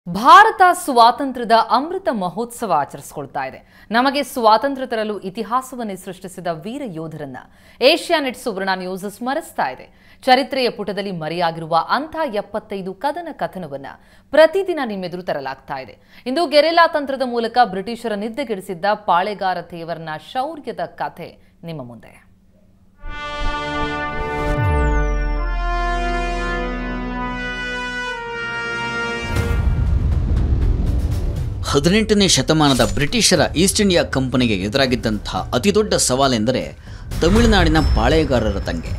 ಭಾರತ ಸ್ವಾತಂತ್ರ್ಯದ ಅಮೃತ ಮಹೋತ್ಸವ ಆಚರಿಸಿಕೊಳ್ತಾ ಇದೆ ನಮಗೆ ಸ್ವಾತಂತ್ರ್ಯ ತರಲು ಇತಿಹಾಸವನ್ನೇ ಸೃಷ್ಟಿಸಿದ ವೀರ ಯೋಧರನ್ನ ಏಷ್ಯಾನೆಟ್ ಸುವರ್ಣ ನ್ಯೂಸ್ ಸ್ಮರಿಸ್ತಾ ಇದೆ ಚರಿತ್ರೆಯ ಪುಟದಲ್ಲಿ ಮರೆಯಾಗಿರುವ ಅಂಥ ಎಪ್ಪತ್ತೈದು ಕದನ ಕಥನವನ್ನ ಪ್ರತಿದಿನ ನಿಮ್ಮೆದುರು ತರಲಾಗ್ತಾ ಇದೆ ಇಂದು ಗೆರೆಲಾ ತಂತ್ರದ ಮೂಲಕ ಬ್ರಿಟಿಷರ ನಿದ್ದೆಗೆಡಿಸಿದ್ದ ಪಾಳೆಗಾರ ತೇವರನ ಶೌರ್ಯದ ಕಥೆ ನಿಮ್ಮ ಮುಂದೆ ಹದಿನೆಂಟನೇ ಶತಮಾನದ ಬ್ರಿಟಿಷರ ಈಸ್ಟ್ ಇಂಡಿಯಾ ಕಂಪನಿಗೆ ಎದುರಾಗಿದ್ದಂಥ ಅತಿದೊಡ್ಡ ಸವಾಲೆಂದರೆ ತಮಿಳುನಾಡಿನ ಪಾಳೆಯಗಾರರ ತಂಗೆ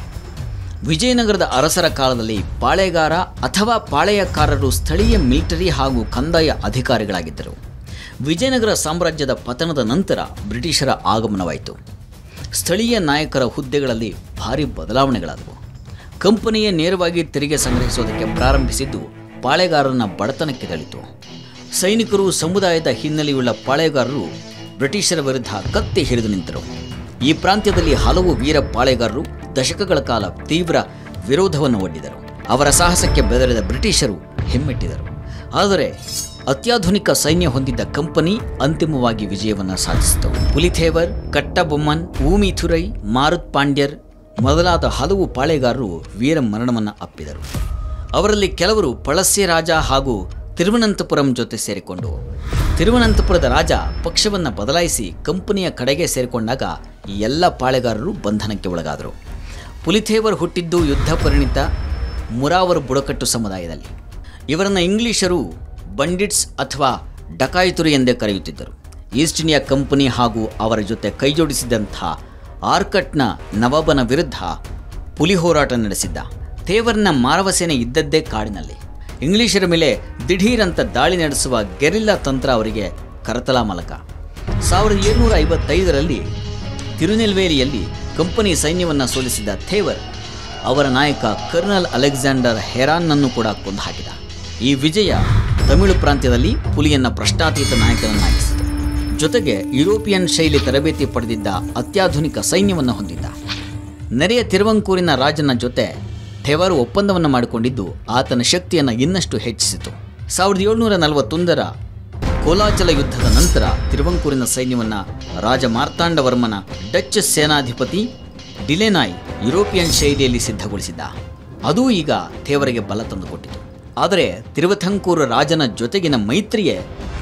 ವಿಜಯನಗರದ ಅರಸರ ಕಾಲದಲ್ಲಿ ಪಾಳೆಗಾರ ಅಥವಾ ಪಾಳೆಯಕಾರರು ಸ್ಥಳೀಯ ಮಿಲಿಟರಿ ಹಾಗೂ ಕಂದಾಯ ಅಧಿಕಾರಿಗಳಾಗಿದ್ದರು ವಿಜಯನಗರ ಸಾಮ್ರಾಜ್ಯದ ಪತನದ ನಂತರ ಬ್ರಿಟಿಷರ ಆಗಮನವಾಯಿತು ಸ್ಥಳೀಯ ನಾಯಕರ ಹುದ್ದೆಗಳಲ್ಲಿ ಭಾರಿ ಬದಲಾವಣೆಗಳಾದವು ಕಂಪನಿಯೇ ನೇರವಾಗಿ ತೆರಿಗೆ ಸಂಗ್ರಹಿಸೋದಕ್ಕೆ ಪ್ರಾರಂಭಿಸಿದ್ದು ಪಾಳೆಗಾರನ ಬಡತನಕ್ಕೆ ತಳಿತು ಸೈನಿಕರು ಸಮುದಾಯದ ಹಿನ್ನೆಲೆಯುಳ್ಳ ಪಾಳೆಗಾರರು ಬ್ರಿಟಿಷರ ವಿರುದ್ಧ ಕತ್ತಿ ಹಿಡಿದು ನಿಂತರು ಈ ಪ್ರಾಂತ್ಯದಲ್ಲಿ ಹಲವು ವೀರ ಪಾಳೆಗಾರರು ದಶಕಗಳ ಕಾಲ ತೀವ್ರ ವಿರೋಧವನ್ನು ಒಡ್ಡಿದರು ಅವರ ಸಾಹಸಕ್ಕೆ ಬೆದರಿದ ಬ್ರಿಟಿಷರು ಹಿಮ್ಮೆಟ್ಟಿದರು ಆದರೆ ಅತ್ಯಾಧುನಿಕ ಸೈನ್ಯ ಹೊಂದಿದ್ದ ಕಂಪನಿ ಅಂತಿಮವಾಗಿ ವಿಜಯವನ್ನು ಸಾಧಿಸಿತು ಪುಲಿಥೇವರ್ ಕಟ್ಟಬೊಮ್ಮನ್ ಊಮಿಥುರೈ ಮಾರುತ್ ಪಾಂಡ್ಯರ್ ಮೊದಲಾದ ಹಲವು ಪಾಳೆಗಾರರು ವೀರ ಮರಣವನ್ನು ಅಪ್ಪಿದರು ಅವರಲ್ಲಿ ಕೆಲವರು ಪಳಸ್ಯ ರಾಜ ಹಾಗೂ ತಿರುವನಂತಪುರಂ ಜೊತೆ ಸೇರಿಕೊಂಡು ತಿರುವನಂತಪುರದ ರಾಜ ಪಕ್ಷವನ್ನು ಬದಲಾಯಿಸಿ ಕಂಪನಿಯ ಕಡೆಗೆ ಸೇರಿಕೊಂಡಾಗ ಈ ಎಲ್ಲ ಪಾಳೆಗಾರರು ಬಂಧನಕ್ಕೆ ಒಳಗಾದರು ಪುಲಿಥೇವರ್ ಹುಟ್ಟಿದ್ದು ಯುದ್ಧ ಪರಿಣಿತ ಮುರಾವರ್ ಬುಡಕಟ್ಟು ಸಮುದಾಯದಲ್ಲಿ ಇವರನ್ನು ಇಂಗ್ಲಿಷರು ಬಂಡಿಟ್ಸ್ ಅಥವಾ ಡಕಾಯಿತುರು ಎಂದೇ ಕರೆಯುತ್ತಿದ್ದರು ಈಸ್ಟ್ ಇಂಡಿಯಾ ಕಂಪನಿ ಹಾಗೂ ಅವರ ಜೊತೆ ಕೈಜೋಡಿಸಿದಂಥ ಆರ್ಕಟ್ನ ನವಾಬನ ವಿರುದ್ಧ ಪುಲಿ ಹೋರಾಟ ನಡೆಸಿದ್ದ ತೇವರ್ನ ಮಾರವ ಸೇನೆ ಇದ್ದದ್ದೇ ಕಾಡಿನಲ್ಲಿ ಇಂಗ್ಲಿಷರ ಮೇಲೆ ದಿಢೀರಂತ ದಾಳಿ ನಡೆಸುವ ಗೆರಿಲ್ಲಾ ತಂತ್ರ ಅವರಿಗೆ ಕರತಲ ಮಲಕ ಸಾವಿರದ ಏಳ್ನೂರ ಐವತ್ತೈದರಲ್ಲಿ ತಿರುನೆಲ್ವೇಲಿಯಲ್ಲಿ ಕಂಪನಿ ಸೈನ್ಯವನ್ನು ಸೋಲಿಸಿದ ಥೇವರ್ ಅವರ ನಾಯಕ ಕರ್ನಲ್ ಅಲೆಕ್ಸಾಂಡರ್ ಹೆರಾನ್ನನ್ನು ಕೂಡ ಕೊಂದು ಹಾಕಿದ ಈ ವಿಜಯ ತಮಿಳು ಪ್ರಾಂತ್ಯದಲ್ಲಿ ಪುಲಿಯನ್ನ ಭ್ರಷ್ಟಾತೀತ ನಾಯಕನನ್ನಾಗಿಸಿತು ಜೊತೆಗೆ ಯುರೋಪಿಯನ್ ಶೈಲಿ ತರಬೇತಿ ಪಡೆದಿದ್ದ ಅತ್ಯಾಧುನಿಕ ಸೈನ್ಯವನ್ನು ಹೊಂದಿದ್ದ ನೆರೆಯ ತಿರುವಂಕೂರಿನ ರಾಜನ ಜೊತೆ ಥೆವರು ಒಪ್ಪಂದವನ್ನು ಮಾಡಿಕೊಂಡಿದ್ದು ಆತನ ಶಕ್ತಿಯನ್ನು ಇನ್ನಷ್ಟು ಹೆಚ್ಚಿಸಿತು ಸಾವಿರದ ಏಳುನೂರ ನಲವತ್ತೊಂದರ ಕೋಲಾಚಲ ಯುದ್ಧದ ನಂತರ ತಿರುವಂಕೂರಿನ ಸೈನ್ಯವನ್ನು ರಾಜ ಮಾರ್ತಾಂಡವರ್ಮನ ಡಚ್ ಸೇನಾಧಿಪತಿ ಡಿಲೆನಾಯ್ ಯುರೋಪಿಯನ್ ಶೈಲಿಯಲ್ಲಿ ಸಿದ್ಧಗೊಳಿಸಿದ್ದ ಅದೂ ಈಗ ಥೇವರಿಗೆ ಬಲ ತಂದುಕೊಟ್ಟಿತು ಆದರೆ ತಿರುವಥಂಕೂರು ರಾಜನ ಜೊತೆಗಿನ ಮೈತ್ರಿಯೇ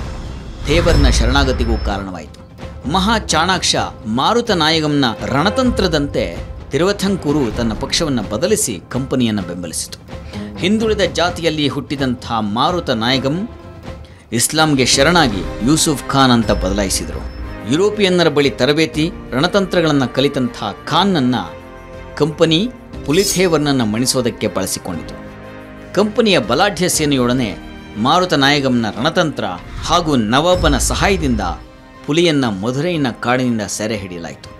ಥೇವರ್ನ ಶರಣಾಗತಿಗೂ ಕಾರಣವಾಯಿತು ಮಹಾ ಚಾಣಾಕ್ಷ ಮಾರುತ ನಾಯಗಂನ ರಣತಂತ್ರದಂತೆ ತಿರುವಥಂಕೂರು ತನ್ನ ಪಕ್ಷವನ್ನು ಬದಲಿಸಿ ಕಂಪನಿಯನ್ನು ಬೆಂಬಲಿಸಿತು ಹಿಂದುಳಿದ ಜಾತಿಯಲ್ಲಿ ಹುಟ್ಟಿದಂಥ ಮಾರುತ ನಾಯಗಂ ಇಸ್ಲಾಂಗೆ ಶರಣಾಗಿ ಯೂಸುಫ್ ಖಾನ್ ಅಂತ ಬದಲಾಯಿಸಿದರು ಯುರೋಪಿಯನ್ನರ ಬಳಿ ತರಬೇತಿ ರಣತಂತ್ರಗಳನ್ನು ಕಲಿತಂಥ ಖಾನ್ನನ್ನ ಕಂಪನಿ ಪುಲಿಥೇವರ್ನನ್ನು ಮಣಿಸೋದಕ್ಕೆ ಬಳಸಿಕೊಂಡಿತು ಕಂಪನಿಯ ಬಲಾಢ್ಯ ಸೇನೆಯೊಡನೆ ಮಾರುತ ನಾಯಗಂನ ರಣತಂತ್ರ ಹಾಗೂ ನವಾಬನ ಸಹಾಯದಿಂದ ಪುಲಿಯನ್ನ ಮಧುರೈನ ಕಾಡಿನಿಂದ ಸೆರೆ ಹಿಡಿಯಲಾಯಿತು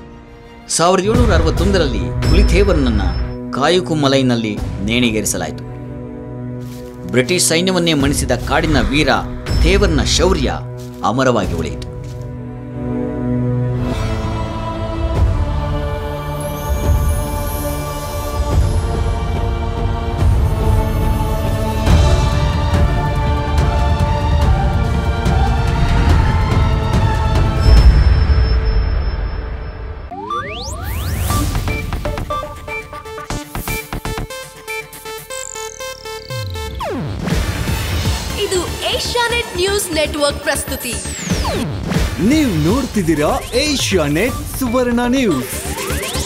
ಸಾವಿರದ ಏಳುನೂರ ಅರವತ್ತೊಂದರಲ್ಲಿ ಪುಲಿಥೇವರ್ನನ್ನ ಕಾಯುಕುಮಲೈನಲ್ಲಿ ನೇಣಿಗೇರಿಸಲಾಯಿತು ಬ್ರಿಟಿಷ್ ಸೈನ್ಯವನ್ನೇ ಮಣಿಸಿದ ಕಾಡಿನ ವೀರ ಥೇವರ್ನ ಶೌರ್ಯ ಅಮರವಾಗಿ ಉಳಿಯಿತು ಇದು ಏಷ್ಯಾನೆಟ್ ನ್ಯೂಸ್ ನೆಟ್ವರ್ಕ್ ಪ್ರಸ್ತುತಿ ನೀವು ನೋಡ್ತಿದ್ದೀರಾ ಏಷ್ಯಾ ನೆಟ್ ಸುವರ್ಣ ನ್ಯೂಸ್